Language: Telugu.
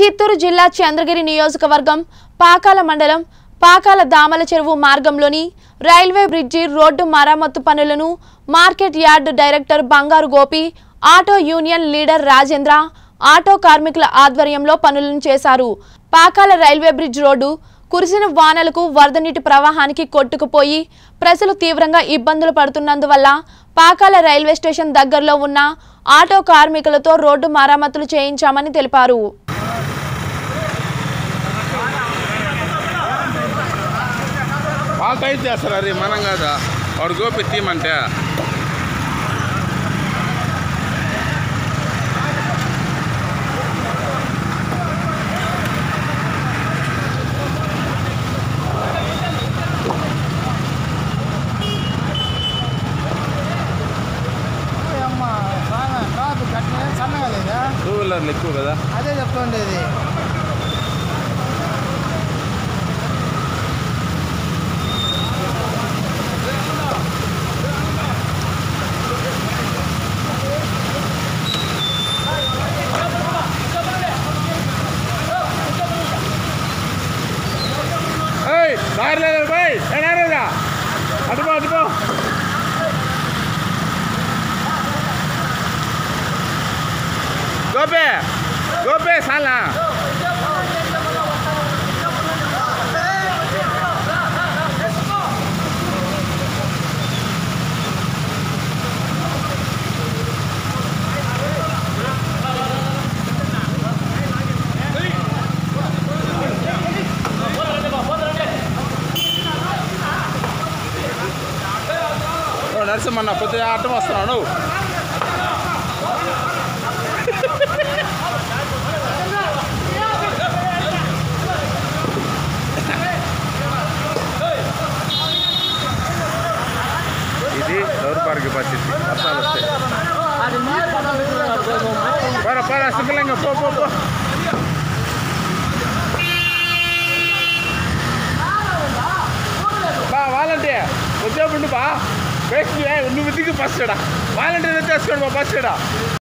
చిత్తూరు జిల్లా చంద్రగిరి నియోజకవర్గం పాకాల మండలం పాకాల దామల చెరువు మార్గంలోని రైల్వే బ్రిడ్జి రోడ్డు మరమ్మతు పనులను market yard director Bangaru Gopi auto union leader Rajendra auto కార్మికుల ఆధ్వర్యంలో పనులను చేశారు పాకాల రైల్వే బ్రిడ్జ్ రోడ్డు కురిసిన వానలకు వరద నీటి ప్రవాహానికి కొట్టుకుపోయి ప్రజలు తీవ్రంగా ఇబ్బందులు పడుతున్నందువల్ల పాకాల రైల్వే స్టేషన్ దగ్గరలో ఉన్న ఆటో కార్మికులతో రోడ్డు మరమ్మతులు చేయించామని తెలిపారు వాళ్ళు టైట్ చేస్తారు అది మనం కాదా వాడు గోపి తీయమంటే అమ్మ బాగా ట్రాఫిక్ అట్లా సన్నగా లేదా టూ వీలర్లు ఎక్కువ కదా అదే చెప్తుండేది ఏయ్ దారి లేదు బాయ్ ఏడారేదా అటుపో అటుపో గోపే గోపే సాలా ఓ నరసింహన్న పొద్దున అడ్డం వస్తున్నాడు ఇది దౌర్భాగ్య పరిస్థితి వర్షాలు వస్తాయి పర పర సింగలంగా పో పో పో బా వాలంటే వచ్చేప్పుడు బా వేస్ట్ నువ్వు దిగి బస్ వాలంటీర్ తెచ్చేసుకోండి బా బస్